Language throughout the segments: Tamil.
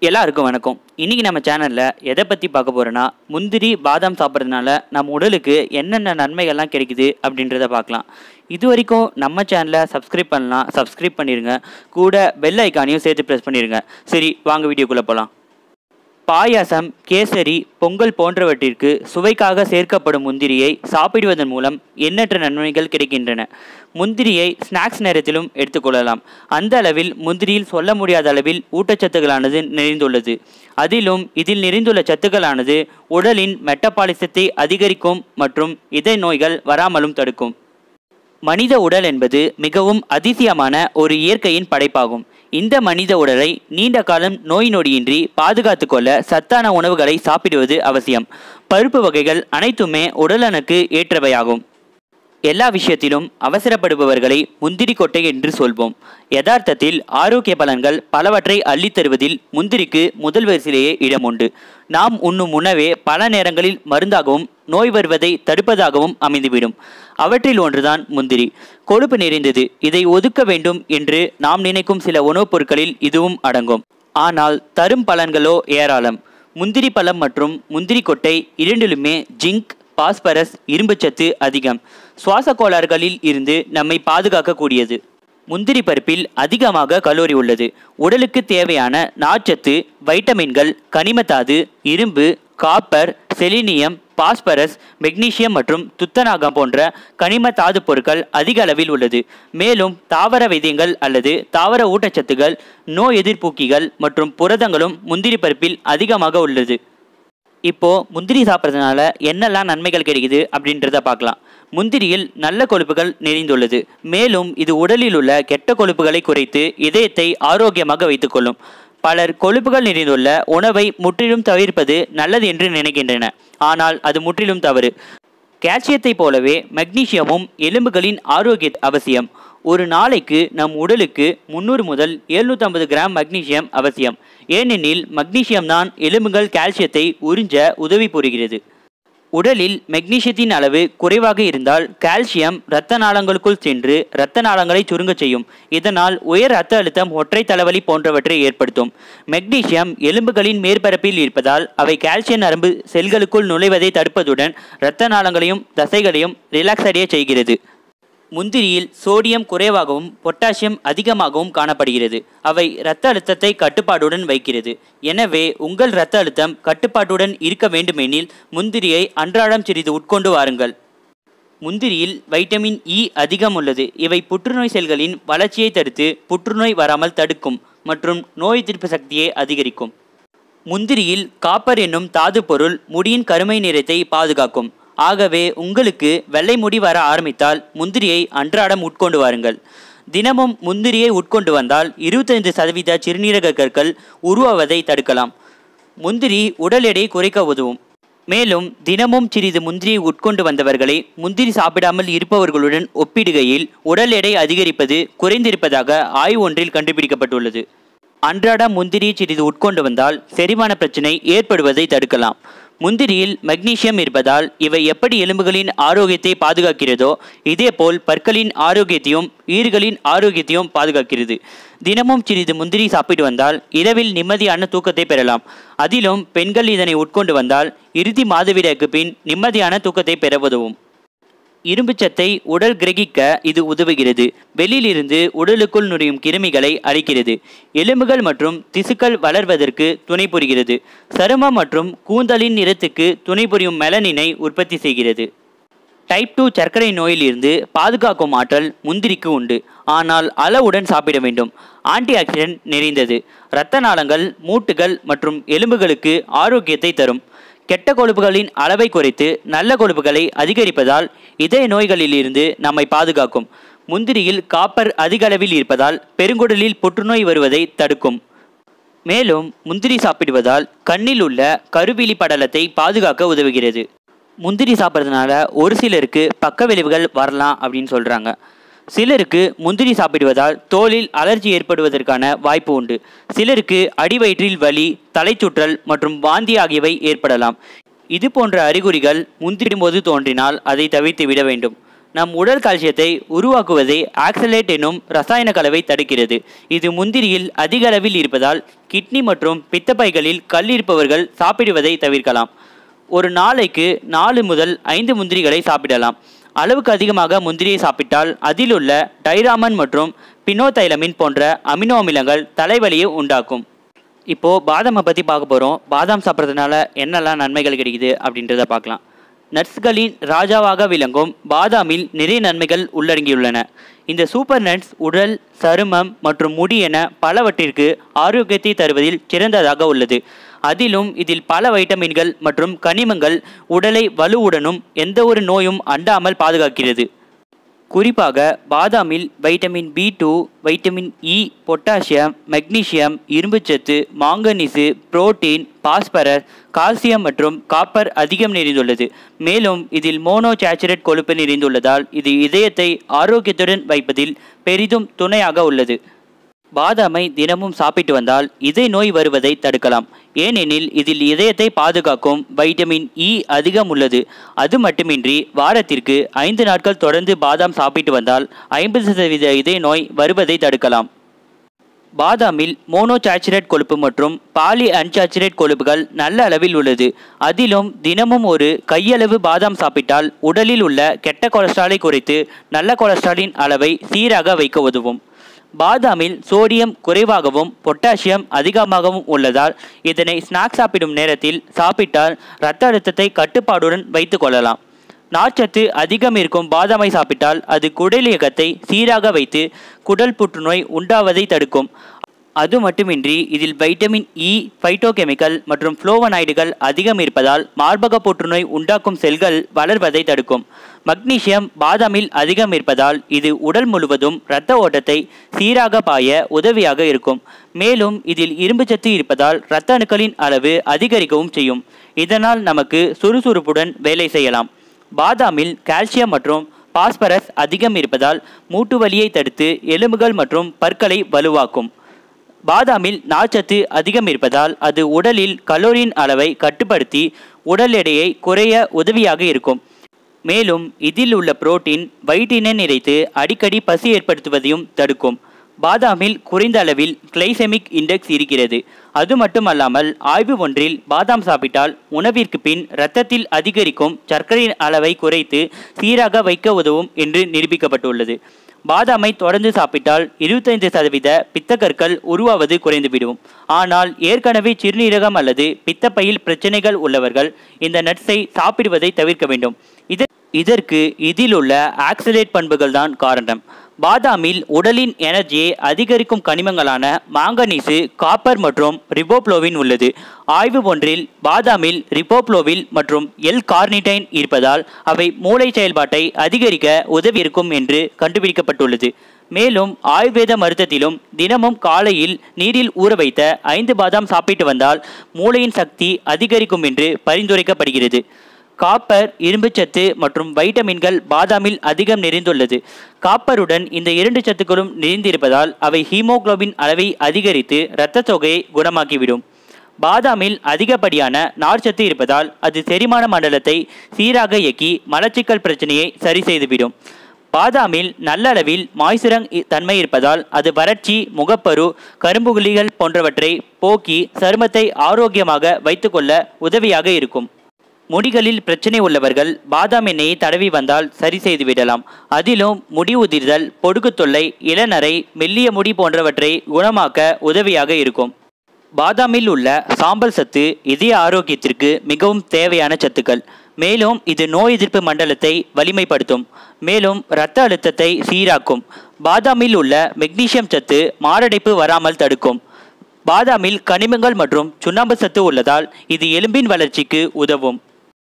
எல்லாருக்கும் வணக்கம் இன்னைக்கு நம்ம சேனலில் எதை பற்றி பார்க்க போகிறோன்னா முந்திரி பாதாம் சாப்பிட்றதுனால நம்ம உடலுக்கு என்னென்ன நன்மைகள்லாம் கிடைக்குது அப்படின்றத பார்க்கலாம் இது வரைக்கும் நம்ம சேனலை சப்ஸ்கிரைப் பண்ணலாம் சப்ஸ்கிரைப் பண்ணிடுங்க கூட பெல் ஐக்கானையும் சேர்த்து ப்ரெஸ் பண்ணிடுங்க சரி வாங்க வீடியோக்குள்ளே போகலாம் பாயாசம் கேசரி பொங்கல் போன்றவற்றிற்கு சுவைக்காக சேர்க்கப்படும் முந்திரியை சாப்பிடுவதன் மூலம் எண்ணற்ற நன்மைகள் கிடைக்கின்றன முந்திரியை ஸ்நாக்ஸ் நேரத்திலும் எடுத்துக்கொள்ளலாம் அந்த அளவில் முந்திரியில் சொல்ல முடியாத அளவில் ஊட்டச்சத்துக்களானது நிறைந்துள்ளது அதிலும் இதில் நிறைந்துள்ள சத்துக்களானது உடலின் மெட்டபாலிசத்தை அதிகரிக்கும் மற்றும் இதய நோய்கள் வராமலும் தடுக்கும் மனித உடல் என்பது மிகவும் அதிசயமான ஒரு இயற்கையின் படைப்பாகும் இந்த மனித உடலை நீண்ட காலம் நோய் நொடியின்றி பாதுகாத்து கொள்ள சத்தான உணவுகளை சாப்பிடுவது அவசியம் பருப்பு வகைகள் அனைத்துமே உடலனுக்கு ஏற்றவையாகும் எல்லா விஷயத்திலும் அவசரப்படுபவர்களை முந்திரி கொட்டை என்று சொல்வோம் யதார்த்தத்தில் ஆரோக்கிய பலன்கள் பலவற்றை அள்ளித் தருவதில் முந்திரிக்கு முதல் வரிசையிலேயே இடம் உண்டு நாம் உண்ணும் உணவே பல நேரங்களில் மருந்தாகவும் நோய் வருவதை தடுப்பதாகவும் அமைந்துவிடும் அவற்றில் ஒன்றுதான் முந்திரி கொழுப்பு நிறைந்தது இதை ஒதுக்க வேண்டும் என்று நாம் நினைக்கும் சில உணவுப் பொருட்களில் இதுவும் அடங்கும் ஆனால் தரும் பலன்களோ ஏராளம் முந்திரி பழம் மற்றும் முந்திரி கொட்டை இரண்டிலுமே ஜிங்க் பாஸ்பரஸ் இரும்புச்சத்து அதிகம் சுவாச கோளாறுகளில் இருந்து நம்மை பாதுகாக்கக்கூடியது முந்திரி பருப்பில் அதிகமாக கலோரி உள்ளது உடலுக்கு தேவையான நார்ச்சத்து வைட்டமின்கள் கனிமத்தாது இரும்பு காப்பர் செலினியம் பாஸ்பரஸ் மெக்னீசியம் மற்றும் துத்தநாகம் போன்ற கனிம தாது பொருட்கள் அதிக அளவில் உள்ளது மேலும் தாவர விதயங்கள் அல்லது தாவர ஊட்டச்சத்துகள் நோய் எதிர்ப்பூக்கிகள் மற்றும் புரதங்களும் முந்திரி பருப்பில் அதிகமாக உள்ளது இப்போ முந்திரி சாப்பிட்றதுனால என்னெல்லாம் நன்மைகள் கிடைக்குது அப்படின்றத பார்க்கலாம் முந்திரியில் நல்ல கொழுப்புகள் நிறைந்துள்ளது மேலும் இது உடலில் உள்ள கெட்ட கொழுப்புகளை குறைத்து இதயத்தை ஆரோக்கியமாக வைத்துக்கொள்ளும் பலர் கொழுப்புகள் நிறைந்துள்ள உணவை முற்றிலும் தவிர்ப்பது நல்லது என்று நினைக்கின்றன ஆனால் அது முற்றிலும் தவறு கால்சியத்தைப் போலவே மெக்னீசியமும் எலும்புகளின் ஆரோக்கிய அவசியம் ஒரு நாளைக்கு நம் உடலுக்கு முந்நூறு முதல் எழுநூற்றம்பது கிராம் மக்னீசியம் அவசியம் ஏனெனில் மக்னீசியம் தான் எலும்புகள் கால்சியத்தை உறிஞ்ச உதவி புரிகிறது உடலில் மெக்னீசியத்தின் அளவு குறைவாக இருந்தால் கால்சியம் இரத்த நாளங்களுக்குள் சென்று இரத்த நாளங்களை சுருங்கச் செய்யும் இதனால் உயர் இரத்த அழுத்தம் ஒற்றை தலைவலி போன்றவற்றை ஏற்படுத்தும் மெக்னீசியம் எலும்புகளின் மேற்பரப்பில் இருப்பதால் அவை கால்சியம் நரம்பு செல்களுக்குள் நுழைவதை தடுப்பதுடன் இரத்த நாளங்களையும் தசைகளையும் ரிலாக்ஸ் அடைய செய்கிறது முந்திரியில் சோடியம் குறைவாகவும் பொட்டாசியம் அதிகமாகவும் காணப்படுகிறது அவை இரத்த அழுத்தத்தை கட்டுப்பாடுடன் வைக்கிறது எனவே உங்கள் இரத்த அழுத்தம் கட்டுப்பாட்டுடன் இருக்க வேண்டுமெனில் முந்திரியை அன்றாடம் சிறிது உட்கொண்டு வாருங்கள் முந்திரியில் வைட்டமின் இ அதிகம் உள்ளது இவை புற்றுநோய் செல்களின் வளர்ச்சியை தடுத்து புற்றுநோய் வராமல் தடுக்கும் மற்றும் நோய் எதிர்ப்பு சக்தியை அதிகரிக்கும் முந்திரியில் காப்பர் என்னும் தாது பொருள் முடியின் கருமை நிறத்தை பாதுகாக்கும் ஆகவே உங்களுக்கு வெள்ளை முடி வர ஆரம்பித்தால் முந்திரியை அன்றாடம் உட்கொண்டு வாருங்கள் தினமும் முந்திரியை உட்கொண்டு வந்தால் இருபத்தைந்து சதவீத சிறுநீரக கற்கள் உருவாவதை தடுக்கலாம் முந்திரி உடல் எடை குறைக்க உதவும் மேலும் தினமும் சிறிது முந்திரியை உட்கொண்டு வந்தவர்களை முந்திரி சாப்பிடாமல் இருப்பவர்களுடன் ஒப்பிடுகையில் உடல் எடை அதிகரிப்பது குறைந்திருப்பதாக ஆய்வு ஒன்றில் கண்டுபிடிக்கப்பட்டுள்ளது அன்றாடம் முந்திரி சிறிது உட்கொண்டு வந்தால் செரிமான பிரச்சனை ஏற்படுவதை தடுக்கலாம் முந்திரியில் மெக்னீசியம் இருப்பதால் இவை எப்படி எலும்புகளின் ஆரோக்கியத்தை பாதுகாக்கிறதோ இதேபோல் பற்களின் ஆரோக்கியத்தையும் ஈறுகளின் ஆரோக்கியத்தையும் பாதுகாக்கிறது தினமும் சிறிது முந்திரி சாப்பிட்டு வந்தால் இரவில் நிம்மதியான தூக்கத்தை பெறலாம் அதிலும் பெண்கள் இதனை உட்கொண்டு வந்தால் இறுதி மாதவிடாய்க்கு பின் நிம்மதியான தூக்கத்தை பெற உதவும் இரும்புச்சத்தை உடல் கிரகிக்க இது உதவுகிறது வெளியிலிருந்து உடலுக்குள் நுழையும் கிருமிகளை அழிக்கிறது எலும்புகள் மற்றும் திசுக்கள் வளர்வதற்கு துணை புரிகிறது சருமம் மற்றும் கூந்தலின் நிறத்துக்கு துணை புரியும் மெலனினை உற்பத்தி செய்கிறது டைப் டூ சர்க்கரை நோயிலிருந்து பாதுகாக்கும் ஆற்றல் முந்திரிக்கு உண்டு ஆனால் அளவுடன் சாப்பிட வேண்டும் ஆன்டி ஆக்சிடென்ட் நிறைந்தது இரத்த நாளங்கள் மூட்டுகள் மற்றும் எலும்புகளுக்கு ஆரோக்கியத்தை தரும் கெட்ட கொழுப்புகளின் அளவை குறைத்து நல்ல கொழுப்புகளை அதிகரிப்பதால் இதய நோய்களிலிருந்து நம்மை பாதுகாக்கும் முந்திரியில் காப்பர் அதிக அளவில் இருப்பதால் பெருங்குடலில் புற்றுநோய் வருவதை தடுக்கும் மேலும் முந்திரி சாப்பிடுவதால் கண்ணில் உள்ள கருவிழி படலத்தை பாதுகாக்க உதவுகிறது முந்திரி சாப்பிட்றதுனால ஒரு சிலருக்கு பக்க விளைவுகள் வரலாம் அப்படின்னு சொல்கிறாங்க சிலருக்கு முந்திரி சாப்பிடுவதால் தோலில் அலர்ஜி ஏற்படுவதற்கான வாய்ப்பு உண்டு சிலருக்கு அடிவயிற்றில் வலி தலைச்சுற்றல் மற்றும் வாந்தி ஆகியவை ஏற்படலாம் இது போன்ற அறிகுறிகள் முந்திரிடும் போது தோன்றினால் அதை தவிர்த்து விட வேண்டும் நம் உடல் கால்சியத்தை உருவாக்குவதை ஆக்சலேட் எனும் ரசாயன கலவை தடுக்கிறது இது முந்திரியில் அதிக அளவில் இருப்பதால் கிட்னி மற்றும் பித்தப்பைகளில் கல் இருப்பவர்கள் சாப்பிடுவதை தவிர்க்கலாம் ஒரு நாளைக்கு நாலு முதல் ஐந்து முந்திரிகளை சாப்பிடலாம் அளவுக்கு அதிகமாக முந்திரியை சாப்பிட்டால் அதிலுள்ள டைராமன் மற்றும் பினோதைலமின் போன்ற அமினோ அமிலங்கள் தலைவலியை உண்டாக்கும் இப்போது பாதாமை பற்றி பார்க்க போகிறோம் பாதாம் சாப்பிட்றதுனால என்னெல்லாம் நன்மைகள் கிடைக்குது அப்படின்றத பார்க்கலாம் நட்ஸ்களின் ராஜாவாக விளங்கும் பாதாமில் நிறைய நன்மைகள் உள்ளடங்கியுள்ளன இந்த சூப்பர் நட்ஸ் உடல் சருமம் மற்றும் முடி என பலவற்றிற்கு ஆரோக்கியத்தை தருவதில் சிறந்ததாக உள்ளது அதிலும் இதில் பல வைட்டமின்கள் மற்றும் கனிமங்கள் உடலை வலுவுடனும் எந்த ஒரு நோயும் அண்டாமல் பாதுகாக்கிறது குறிப்பாக பாதாமில் vitamin B two vitamin E potassium magnesium இரும்புச்சத்து மாங்கனீசு புரோட்டீன் பாஸ்பரஸ் கால்சியம் மற்றும் காப்பர் அதிகம் நிறைந்துள்ளது மேலும் இதில் மோனோசாச்சுரேட் கொழுப்பு நிறைந்துள்ளதால் இது இதயத்தை ஆரோக்கியத்துடன் வைப்பதில் பெரிதும் துணையாக உள்ளது பாதாமை தினமும் சாப்பிட்டு வந்தால் இதய நோய் வருவதை தடுக்கலாம் ஏனெனில் இதில் இதயத்தை பாதுகாக்கும் வைட்டமின் இ அதிகம் உள்ளது அது மட்டுமின்றி வாரத்திற்கு ஐந்து நாட்கள் தொடர்ந்து பாதாம் சாப்பிட்டு வந்தால் ஐம்பது சதவீத இதய நோய் வருவதை தடுக்கலாம் பாதாமில் மோனோசாச்சுரேட் கொழுப்பு மற்றும் பாலி அன்சாச்சுரேட் கொழுப்புகள் நல்ல அளவில் உள்ளது அதிலும் தினமும் ஒரு கையளவு பாதாம் சாப்பிட்டால் உடலில் உள்ள கெட்ட கொலஸ்ட்ராலை குறைத்து நல்ல கொலஸ்ட்ராலின் அளவை சீராக வைக்க உதவும் பாதாமில் சோடியம் குறைவாகவும் பொட்டாசியம் அதிகமாகவும் உள்ளதால் இதனை ஸ்நாக்ஸ் சாப்பிடும் நேரத்தில் சாப்பிட்டால் இரத்த அழுத்தத்தை கட்டுப்பாடுடன் வைத்துக் கொள்ளலாம் நார்ச்சத்து அதிகம் இருக்கும் பாதாமை சாப்பிட்டால் அது குடல் இயக்கத்தை சீராக வைத்து குடல் புற்றுநோய் உண்டாவதை தடுக்கும் அது மட்டுமின்றி இதில் வைட்டமின் இ பைட்டோகெமிக்கல் மற்றும் ஃப்ளோவனாய்டுகள் அதிகம் இருப்பதால் மார்பக புற்றுநோய் உண்டாக்கும் செல்கள் வளர்வதை தடுக்கும் மக்னீசியம் பாதாமில் அதிகம் இருப்பதால் இது உடல் முழுவதும் இரத்த ஓட்டத்தை சீராக பாய உதவியாக இருக்கும் மேலும் இதில் இரும்புச்சத்து இருப்பதால் இரத்த அணுக்களின் அளவு அதிகரிக்கவும் செய்யும் இதனால் நமக்கு சுறுசுறுப்புடன் வேலை செய்யலாம் பாதாமில் கால்சியம் மற்றும் பாஸ்பரஸ் அதிகம் இருப்பதால் மூட்டு வலியை தடுத்து எலும்புகள் மற்றும் பற்களை வலுவாக்கும் பாதாமில் நார்ச்சத்து அதிகம் இருப்பதால் அது உடலில் கலோரியின் அளவை கட்டுப்படுத்தி உடல் எடையை குறைய உதவியாக இருக்கும் மேலும் இதில் உள்ள புரோட்டீன் வயிற்றினை நிறைத்து அடிக்கடி பசி ஏற்படுத்துவதையும் தடுக்கும் பாதாமில் குறைந்த அளவில் கிளைசெமிக் இண்டெக்ஸ் இருக்கிறது அது மட்டுமல்லாமல் ஆய்வு ஒன்றில் பாதாம் சாப்பிட்டால் உணவிற்கு பின் இரத்தத்தில் அதிகரிக்கும் சர்க்கரையின் அளவை குறைத்து சீராக வைக்க உதவும் என்று நிரூபிக்கப்பட்டுள்ளது பாதாமை தொடர்ந்து சாப்பிட்டால் இருபத்தைந்து சதவீத பித்தக்கற்கள் உருவாவது குறைந்துவிடும் ஆனால் ஏற்கனவே சிறுநீரகம் அல்லது பித்தப்பையில் பிரச்சனைகள் உள்ளவர்கள் இந்த நட்ஸை சாப்பிடுவதை தவிர்க்க வேண்டும் இத இதற்கு இதில் உள்ள ஆக்சிலேட் பண்புகள் தான் காரணம் பாதாமில் உடலின் எனர்ஜியை அதிகரிக்கும் கனிமங்களான மாங்கனீசு காப்பர் மற்றும் ரிபோப்ளோவின் உள்ளது ஆய்வு ஒன்றில் பாதாமில் ரிபோப்ளோவில் மற்றும் எல் கார்னிடைன் இருப்பதால் அவை மூளை செயல்பாட்டை அதிகரிக்க உதவி இருக்கும் என்று கண்டுபிடிக்கப்பட்டுள்ளது மேலும் ஆயுர்வேத மருத்துவத்திலும் தினமும் காலையில் நீரில் ஊற வைத்த ஐந்து பாதாம் சாப்பிட்டு வந்தால் மூளையின் சக்தி அதிகரிக்கும் என்று பரிந்துரைக்கப்படுகிறது காப்பர் இரும்புச்சத்து மற்றும் வைட்டமின்கள் பாதாமில் அதிகம் நிறைந்துள்ளது காப்பருடன் இந்த இரண்டு சத்துக்களும் நிறைந்திருப்பதால் அவை ஹீமோகுளோபின் அளவை அதிகரித்து இரத்த தொகையை குணமாக்கிவிடும் பாதாமில் அதிகப்படியான நார்ச்சத்து இருப்பதால் அது செரிமான மண்டலத்தை சீராக இயக்கி மலச்சிக்கல் பிரச்சனையை சரி செய்துவிடும் பாதாமில் நல்ல அளவில் மாய்சுரங் இ- தன்மை இருப்பதால் அது வறட்சி முகப்பரு கரும்புகுழிகள் போன்றவற்றை போக்கி சருமத்தை ஆரோக்கியமாக வைத்துக்கொள்ள உதவியாக இருக்கும் முடிகளில் பிரச்சனை உள்ளவர்கள் பாதாம் எண்ணெயை தடவி வந்தால் சரி செய்து விடலாம் அதிலும் முடி உதிர்தல் பொடுகு தொல்லை இளநரை மெல்லிய முடி போன்றவற்றை குணமாக்க உதவியாக இருக்கும் பாதாமில் உள்ள சாம்பல் சத்து இதய ஆரோக்கியத்திற்கு மிகவும் தேவையான சத்துக்கள் மேலும் இது நோய் எதிர்ப்பு மண்டலத்தை வலிமைப்படுத்தும் மேலும் இரத்த அழுத்தத்தை சீராக்கும் பாதாமில் உள்ள மெக்னீசியம் சத்து மாரடைப்பு வராமல் தடுக்கும் பாதாமில் கனிமங்கள் மற்றும் சுண்ணாம்பு சத்து உள்ளதால் இது எலும்பின் வளர்ச்சிக்கு உதவும்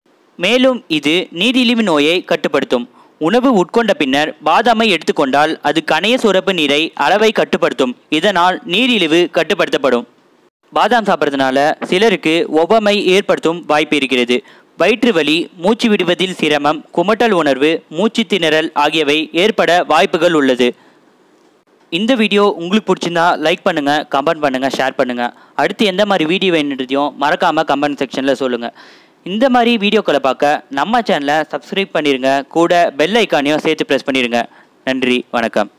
மேலும் இது நீரிழிவு நோயை கட்டுப்படுத்தும் உணவு உட்கொண்ட பின்னர் பாதாமை எடுத்துக்கொண்டால் அது கணைய சுரப்பு நீரை அளவை கட்டுப்படுத்தும் இதனால் நீரிழிவு கட்டுப்படுத்தப்படும் பாதாம் சாப்பிட்றதுனால சிலருக்கு ஒவ்வாமை ஏற்படுத்தும் வாய்ப்பு இருக்கிறது வயிற்று வலி மூச்சு விடுவதில் சிரமம் குமட்டல் உணர்வு மூச்சு திணறல் ஆகியவை ஏற்பட வாய்ப்புகள் உள்ளது இந்த வீடியோ உங்களுக்கு பிடிச்சிருந்தா லைக் பண்ணுங்கள் கமெண்ட் பண்ணுங்கள் ஷேர் பண்ணுங்கள் அடுத்து எந்த மாதிரி வீடியோ வேணுன்றதையும் மறக்காமல் கமெண்ட் செக்ஷனில் சொல்லுங்கள் இந்த மாதிரி வீடியோக்களை பார்க்க நம்ம சேனலை சப்ஸ்கிரைப் பண்ணிடுங்க கூட பெல் ஐக்கானையும் சேர்த்து ப்ரெஸ் பண்ணிடுங்க நன்றி வணக்கம்